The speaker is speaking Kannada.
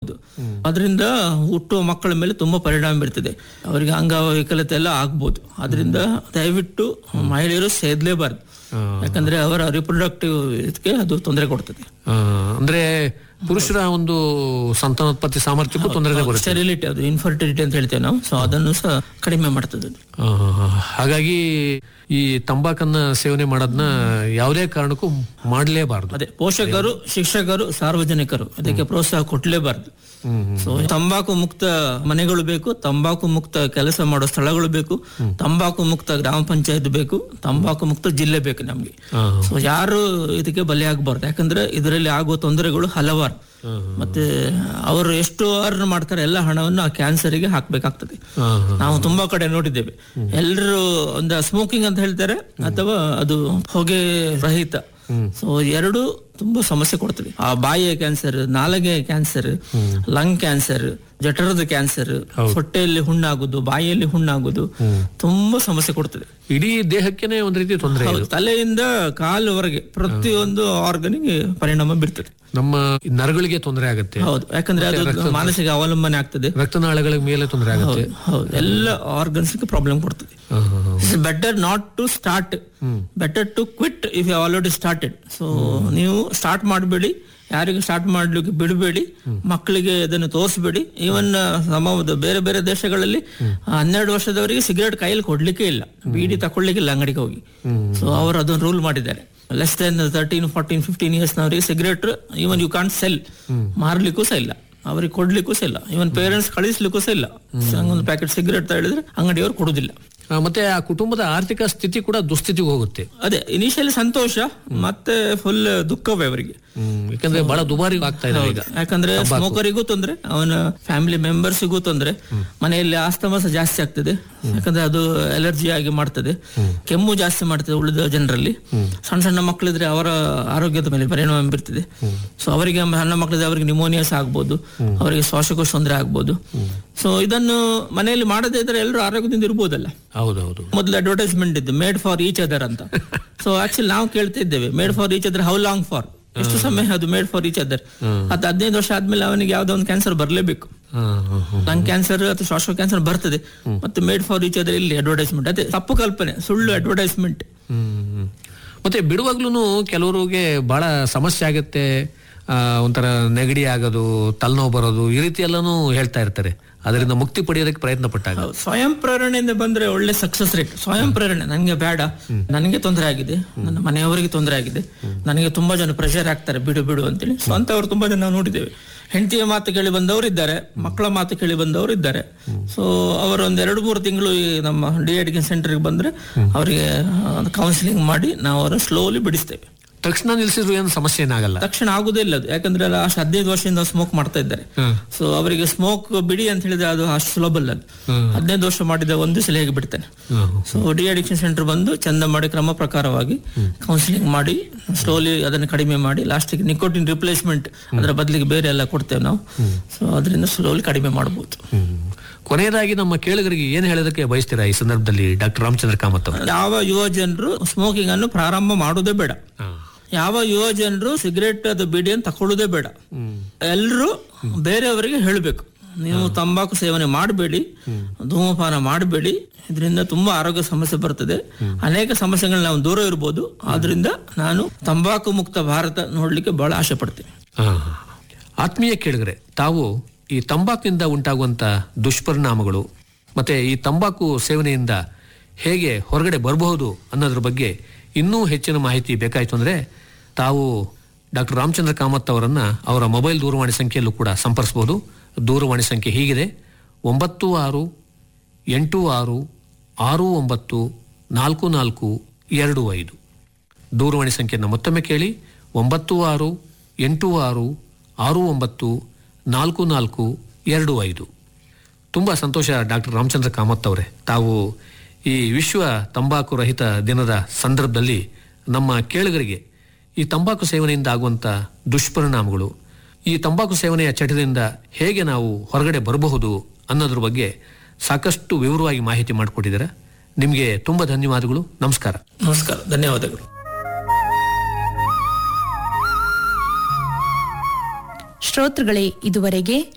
ಅದರಿಂದ ಹುಟ್ಟುವ ಮಕ್ಕಳ ಮೇಲೆ ತುಂಬಾ ಪರಿಣಾಮ ಬೀರ್ತದೆ ಅವರಿಗೆ ಅಂಗವೈಕಲ್ಯತೆ ಎಲ್ಲ ಆಗ್ಬೋದು ಅದರಿಂದ ದಯವಿಟ್ಟು ಮಹಿಳೆಯರು ಸೇದ್ಲೇಬಾರ್ದು ಯಾಕಂದ್ರೆ ಅವರ ರಿಪ್ರೊಡಕ್ಟಿವ್ ಇದಕ್ಕೆ ಅದು ತೊಂದರೆ ಕೊಡ್ತದೆ ಆ, ಅಂದ್ರೆ ಪುರುಷರ ಒಂದು ಸಂತಾನೋತ್ಪತ್ತಿ ಸಾಮರ್ಥ್ಯಕ್ಕೂ ತೊಂದರೆ ಬರುತ್ತೆ ಸ್ಟೆರಿಲಿಟಿ ಅದು ಇನ್ಫರ್ಟಿಲಿಟಿ ಅಂತ ಹೇಳ್ತೇವೆ ನಾವು ಸೊ ಅದನ್ನು ಸಹ ಕಡಿಮೆ ಮಾಡ್ತದೆ ಅದು ಆ, ಹಾಗಾಗಿ ಈ ತಂಬಾಕನ್ನ ಸೇವನೆ ಮಾಡೋದನ್ನ ಯಾವುದೇ ಕಾರಣಕ್ಕೂ ಮಾಡಲೇಬಾರದು ಅದೇ ಪೋಷಕರು ಶಿಕ್ಷಕರು ಸಾರ್ವಜನಿಕರು ಅದಕ್ಕೆ ಪ್ರೋತ್ಸಾಹ ಕೊಡ್ಲೇಬಾರ್ದು ಸೊ ತಂಬಾಕು ಮುಕ್ತ ಮನೆಗಳು ಬೇಕು ತಂಬಾಕು ಮುಕ್ತ ಕೆಲಸ ಮಾಡೋ ಸ್ಥಳಗಳು ಬೇಕು ತಂಬಾಕು ಮುಕ್ತ ಗ್ರಾಮ ಪಂಚಾಯತ್ ಬೇಕು ತಂಬಾಕು ಮುಕ್ತ ಜಿಲ್ಲೆ ಬೇಕು ನಮ್ಗೆ ಸೊ ಯಾರು ಇದಕ್ಕೆ ಬಲಿಯಾಗಬಾರ್ದು ಯಾಕಂದ್ರೆ ಇದರಲ್ಲಿ ಆಗುವ ತೊಂದರೆಗಳು ಹಲವಾರು ಮತ್ತೆ ಅವರು ಎಷ್ಟು ಅರ್ನ್ ಮಾಡ್ತಾರೆ ಎಲ್ಲ ಹಣವನ್ನು ಆ ಕ್ಯಾನ್ಸರಿಗೆ ಹಾಕ್ಬೇಕಾಗ್ತದೆ ನಾವು ತುಂಬಾ ಕಡೆ ನೋಡಿದ್ದೇವೆ ಎಲ್ಲರೂ ಒಂದು ಸ್ಮೋಕಿಂಗ್ ಅಂತ ಹೇಳ್ತಾರೆ ಅಥವಾ ಅದು ಹೊಗೆ ರಹಿತ ಸೊ ಎರಡು ತುಂಬಾ ಸಮಸ್ಯೆ ಕೊಡ್ತದೆ ಆ ಬಾಯಿಯ ಕ್ಯಾನ್ಸರ್ ನಾಲಗೆ ಕ್ಯಾನ್ಸರ್ ಲಂಗ್ ಕ್ಯಾನ್ಸರ್ ಜಠರದ ಕ್ಯಾನ್ಸರ್ ಹೊಟ್ಟೆಯಲ್ಲಿ ಹುಣ್ಣಾಗುದು ಬಾಯಿಯಲ್ಲಿ ಹುಣ್ಣಾಗುದು ತುಂಬಾ ಸಮಸ್ಯೆ ಕೊಡ್ತದೆ ಇಡೀ ದೇಹಕ್ಕೇನೆ ಒಂದ್ ರೀತಿ ತೊಂದರೆ ಹೌದು, ತಲೆಯಿಂದ ಕಾಲುವರೆಗೆ ಪ್ರತಿಯೊಂದು ಆರ್ಗನಿಗೆ ಪರಿಣಾಮ ಬೀರ್ತದೆ ನಮ್ಮ ನರಗಳಿಗೆ ತೊಂದರೆ ಆಗುತ್ತೆ ಹೌದು ಯಾಕಂದ್ರೆ ಅದು ಮಾನಸಿಕ ಅವಲಂಬನೆ ಆಗ್ತದೆ ರಕ್ತನಾಳಗಳ ಮೇಲೆ ತೊಂದರೆ ಆಗುತ್ತೆ ಹೌದು ಎಲ್ಲ ಆರ್ಗನ್ಸ್ ಪ್ರಾಬ್ಲಮ್ ಕೊಡ್ತದೆ ಆ, ಆ, ಆ. It's better not to start better to quit if you already started so ನೀವು ಸ್ಟಾರ್ಟ್ ಮಾಡಬೇಡಿ ಯಾರಿಗೂ ಸ್ಟಾರ್ಟ್ ಮಾಡ್ಲಿಕ್ಕೆ ಬಿಡಬೇಡಿ ಮಕ್ಕಳಿಗೆ ಅದನ್ನು ತೋರಿಸಬೇಡಿ ಈವನ್ ನಮ್ಮ ಬೇರೆ ಬೇರೆ ದೇಶಗಳಲ್ಲಿ ಹನ್ನೆರಡು ವರ್ಷದವರಿಗೆ ಸಿಗರೇಟ್ ಕೈಯಲ್ಲಿ ಕೊಡ್ಲಿಕ್ಕೆ ಇಲ್ಲ ಬೀಡಿ ತಕೊಳ್ಳಿಕ್ಕಿಲ್ಲ ಅಂಗಡಿಗೆ ಹೋಗಿ ಸೊ ಅವರು ಅದನ್ನು ರೂಲ್ ಮಾಡಿದ್ದಾರೆ less than thirteen fourteen fifteen years ನವರಿಗೆ cigarette even you can't sell ಮಾರ್ಲಿಕ್ಕೂ ಸಹ ಇಲ್ಲ ಅವ್ರಿಗೆ ಕೊಡ್ಲಿಕ್ಕೂ ಸಹ ಇಲ್ಲ ಇವನ್ ಪೇರೆಂಟ್ಸ್ ಕಳಿಸ್ಲಿಕ್ಕೂ ಸಹ ಇಲ್ಲ ಒಂದು ಪ್ಯಾಕೆಟ್ ಸಿಗರೇಟ್ ಹೇಳಿದ್ರೆ ಅಂಗಡಿಯವರು ಕೊಡುದಿಲ್ಲ ಆ, ಮತ್ತೆ ಆ ಕುಟುಂಬದ ಆರ್ಥಿಕ ಸ್ಥಿತಿ ಕೂಡ ದುಸ್ಥಿತಿಗೆ ಹೋಗುತ್ತೆ ಅದೇ ಇನಿಷಿಯಲಿ ಸಂತೋಷ ಮತ್ತೆ ಫುಲ್ ದುಃಖವೇ ಅವರಿಗೆ ಹ್ಮ್ ಯಾಕಂದ್ರೆ ಬಹಳ ದುಬಾರಿ ಆಗ್ತಾ ಇದೆ ಈಗ ಯಾಕಂದ್ರೆ ಸ್ಮೋಕರಿಗೂ ತೊಂದ್ರೆ ಅವನ ಫ್ಯಾಮಿಲಿ ಮೆಂಬರ್ಸ್ಗೂ ತೊಂದ್ರೆ ಮನೆಯಲ್ಲಿ ಆಸ್ತಮ ಸಹ ಜಾಸ್ತಿ ಆಗ್ತದೆ ಯಾಕಂದ್ರೆ ಅದು ಅಲರ್ಜಿ ಆಗಿ ಮಾಡ್ತದೆ ಕೆಮ್ಮು ಜಾಸ್ತಿ ಮಾಡ್ತದೆ ಉಳಿದ ಜನರಲ್ಲಿ ಸಣ್ಣ ಸಣ್ಣ ಮಕ್ಕಳಿದ್ರೆ ಅವರ ಆರೋಗ್ಯದ ಮೇಲೆ ಪರಿಣಾಮ ಬೀರ್ತದೆ ಸೊ ಅವರಿಗೆ ಸಣ್ಣ ಮಕ್ಕಳಿದ್ರೆ ಅವರಿಗೆ ನಿಮೋನಿಯಾ ಸಹ ಆಗ್ಬೋದು ಅವರಿಗೆ ಶ್ವಾಸಕೋಶ ತೊಂದರೆ ಆಗ್ಬೋದು ಸೊ ಇದನ್ನು ಮನೆಯಲ್ಲಿ ಮಾಡದೇ ಇದ್ರೆ ಎಲ್ಲರೂ ಆರೋಗ್ಯದಿಂದ ಇರ್ಬೋದಲ್ಲ ಹೌದೌದು ಮೊದಲು ಅಡ್ವರ್ಟೈಸ್ಮೆಂಟ್ ಇದ್ದು ಮೇಡ್ ಫಾರ್ ಈಚ್ ಅದರ್ ಅಂತ ಸೊ ಆಕ್ಚುಲಿ ನಾವು ಕೇಳ್ತಾ ಇದ್ದೇವೆ made for each other how long for ಎಷ್ಟು ಸಮಯ ಅದು ಮೇಡ್ ಫಾರ್ ಈಚ್ ಅದರ್ ಅದು ಹದಿನೈದು ವರ್ಷ ಆದ್ಮೇಲೆ ಅವನಿಗೆ ಯಾವ್ದೋ ಒಂದು ಕ್ಯಾನ್ಸರ್ ಬರಲೇಬೇಕು ಆ, ಆ, ಆ. ಲಂಗ್ ಕ್ಯಾನ್ಸರ್ ಅಥವಾ ಶ್ವಾಸ ಕ್ಯಾನ್ಸರ್ ಬರ್ತದೆ ಮತ್ತೆ ಮೇಡ್ ಫಾರ್ ಈಚ್ ಅದರ್ ಇಲ್ಲಿ ಅಡ್ವರ್ಟೈಸ್ಮೆಂಟ್ ಅದೇ ತಪ್ಪು ಕಲ್ಪನೆ ಸುಳ್ಳು ಅಡ್ವರ್ಟೈಸ್ಮೆಂಟ್ ಹ್ಮ್, ಹ್ಮ್. ಮತ್ತೆ ಬಿಡುವಾಗ್ಲೂ ಕೆಲವರಿಗೆ ಬಹಳ ಸಮಸ್ಯೆ ಆಗುತ್ತೆ ಆ, ಒಂಥರ ನೆಗಡಿ ಆಗೋದು ತಲೆನೋವು ಬರೋದು ಈ ರೀತಿ ಎಲ್ಲಾನು ಹೇಳ್ತಾ ಇರ್ತಾರೆ ಅದರಿಂದ ಮುಕ್ತಿ ಪಡೆಯೋದಕ್ಕೆ ಪ್ರಯತ್ನ ಪಟ್ಟಾಗ ಸ್ವಯಂ ಪ್ರೇರಣೆಯಿಂದ ಬಂದ್ರೆ ಒಳ್ಳೆ ಸಕ್ಸಸ್ ರೇಟ್ ಸ್ವಯಂ ಪ್ರೇರಣೆ ನನಗೆ ಬೇಡ ನನಗೆ ತೊಂದರೆ ಆಗಿದೆ ನನ್ನ ಮನೆಯವರಿಗೆ ತೊಂದರೆ ಆಗಿದೆ ನನಗೆ ತುಂಬಾ ಜನ ಪ್ರೆಷರ್ ಆಗ್ತಾರೆ ಬಿಡು ಬಿಡು ಅಂತೇಳಿ ಸ್ವಂತವರು ತುಂಬಾ ಜನ ನಾವು ನೋಡಿದ್ದೇವೆ ಹೆಂಡತಿಯ ಮಾತು ಕೇಳಿ ಬಂದವರು ಇದ್ದಾರೆ ಮಕ್ಕಳ ಮಾತು ಕೇಳಿ ಬಂದವರು ಇದ್ದಾರೆ ಸೊ ಅವರು ಒಂದ್ ಎರಡು ಮೂರು ತಿಂಗಳು ಈ ನಮ್ಮ ಡಿ ಎಡಿಕೇಶನ್ ಸೆಂಟರ್ಗೆ ಬಂದ್ರೆ ಅವರಿಗೆ ಕೌನ್ಸಿಲಿಂಗ್ ಮಾಡಿ ನಾವು ಅವರ ಸ್ಲೋಲಿ ಬಿಡಿಸ್ತೇವೆ ತಕ್ಷಣ ನಿಲ್ಸಿದ್ರು ಏನು ಸಮಸ್ಯೆ ಏನಾಗಲ್ಲ ತಕ್ಷಣ ಆಗುದೇ ಇಲ್ಲ ಅದು ಯಾಕಂದ್ರೆ ಲಾಸ್ಟ್ ಹದಿನೈದು ವರ್ಷದಿಂದ ಸ್ಮೋಕ್ ಮಾಡ್ತಾ ಇದ್ದಾರೆ ಸೊ ಅವರಿಗೆ ಸ್ಮೋಕ್ ಬಿಡಿ ಅಂತ ಹೇಳಿದ್ರೆ ಅದು ಅಷ್ಟು ಸುಲಭ ಅಲ್ಲ ಅದು ಹದಿನೈದು ವರ್ಷ ಮಾಡಿದ ಒಂದು ಸಲ ಹೇಗೆ ಬಿಡ್ತಾನೆ ಸೊ ಡಿ ಅಡಿಕ್ಷನ್ ಸೆಂಟರ್ ಬಂದು ಚಂದ ಮಾಡಿ ಕ್ರಮ ಪ್ರಕಾರವಾಗಿ ಕೌನ್ಸಿಲಿಂಗ್ ಮಾಡಿ ಸ್ಲೋಲಿ ಅದನ್ನು ಕಡಿಮೆ ಮಾಡಿ ಲಾಸ್ಟಿಗೆ ನಿಕೋಟಿನ್ ರಿಪ್ಲೇಸ್ಮೆಂಟ್ ಅದರ ಬದಲಿಗೆ ಬೇರೆ ಎಲ್ಲ ಕೊಡ್ತೇವೆ ನಾವು ಸೊ ಅದರಿಂದ ಸ್ಲೋಲಿ ಕಡಿಮೆ ಮಾಡಬಹುದು ಹ್ಮ್. ಕೊನೆಯದಾಗಿ ನಮ್ಮ ಕೇಳುಗರಿಗೆ ಏನ್ ಹೇಳೋದಕ್ಕೆ ಬಯಸ್ತೀರಾ ಈ ಸಂದರ್ಭದಲ್ಲಿ ಡಾಕ್ಟರ್ ರಾಮಚಂದ್ರ ಕಾಮತ್ ಅವರು ಯಾವ ಯುವ ಜನರು ಸ್ಮೋಕಿಂಗ್ ಅನ್ನು ಪ್ರಾರಂಭ ಮಾಡುವುದೇ ಬೇಡ ಯಾವ ಯುವ ಜನರು ಸಿಗರೇಟ್ ಅದು ಬಿಡಿಯನ್ನು ತಕೊಳ್ಳುವುದೇ ಬೇಡ ಎಲ್ಲರೂ ಬೇರೆಯವರಿಗೆ ಹೇಳಬೇಕು ನೀವು ತಂಬಾಕು ಸೇವನೆ ಮಾಡಬೇಡಿ ಧೂಮಪಾನ ಮಾಡಬೇಡಿ ಇದರಿಂದ ತುಂಬಾ ಆರೋಗ್ಯ ಸಮಸ್ಯೆ ಬರ್ತದೆ ಅನೇಕ ಸಮಸ್ಯೆಗಳು ನಾವು ದೂರ ಇರ್ಬೋದು ಆದ್ರಿಂದ ನಾನು ತಂಬಾಕು ಮುಕ್ತ ಭಾರತ ನೋಡ್ಲಿಕ್ಕೆ ಬಹಳ ಆಸೆ ಪಡ್ತೇನೆ ಆ. ಆತ್ಮೀಯ ಕೇಳಿದ್ರೆ ತಾವು ಈ ತಂಬಾಕಿನಿಂದ ಉಂಟಾಗುವಂತ ದುಷ್ಪರಿಣಾಮಗಳು ಮತ್ತೆ ಈ ತಂಬಾಕು ಸೇವನೆಯಿಂದ ಹೇಗೆ ಹೊರಗಡೆ ಬರಬಹುದು ಅನ್ನೋದ್ರ ಬಗ್ಗೆ ಇನ್ನೂ ಹೆಚ್ಚಿನ ಮಾಹಿತಿ ಬೇಕಾಯಿತು ಅಂದ್ರೆ ತಾವು ಡಾಕ್ಟರ್ ರಾಮಚಂದ್ರ ಕಾಮತ್ ಅವರನ್ನ ಅವರ ಮೊಬೈಲ್ ದೂರವಾಣಿ ಸಂಖ್ಯೆಯಲ್ಲೂ ಕೂಡ ಸಂಪರ್ಸಬಹುದು ದೂರವಾಣಿ ಸಂಖ್ಯೆ ಹೀಗಿದೆ ಒಂಬತ್ತು ಆರು ಎಂಟು ಆರು ಆರು ಒಂಬತ್ತು ನಾಲ್ಕು ನಾಲ್ಕು ಎರಡು ಐದು ದೂರವಾಣಿ ಸಂಖ್ಯೆಯನ್ನು ಮತ್ತೊಮ್ಮೆ ಕೇಳಿ ಒಂಬತ್ತು ಆರು ಎಂಟು ಆರು ಆರು ಒಂಬತ್ತು ನಾಲ್ಕು ನಾಲ್ಕು ಎರಡು ಐದು ತುಂಬ ಸಂತೋಷ ಡಾಕ್ಟರ್ ರಾಮಚಂದ್ರ ಕಾಮತ್ ಅವರೇ ತಾವು ಈ ವಿಶ್ವ ತಂಬಾಕು ರಹಿತ ದಿನದ ಸಂದರ್ಭದಲ್ಲಿ ನಮ್ಮ ಕೇಳುಗರಿಗೆ ಈ ತಂಬಾಕು ಸೇವನೆಯಿಂದ ಆಗುವಂಥ ದುಷ್ಪರಿಣಾಮಗಳು ಈ ತಂಬಾಕು ಸೇವನೆಯ ಚಟದಿಂದ ಹೇಗೆ ನಾವು ಹೊರಗಡೆ ಬರಬಹುದು ಅನ್ನೋದ್ರ ಬಗ್ಗೆ ಸಾಕಷ್ಟು ವಿವರವಾಗಿ ಮಾಹಿತಿ ಮಾಡಿಕೊಟ್ಟಿದ್ದೀರಾ ನಿಮಗೆ ತುಂಬ ಧನ್ಯವಾದಗಳು ನಮಸ್ಕಾರ ನಮಸ್ಕಾರ ಧನ್ಯವಾದಗಳು ಶ್ರೋತೃಗಳೇ ಇದುವರೆಗೆ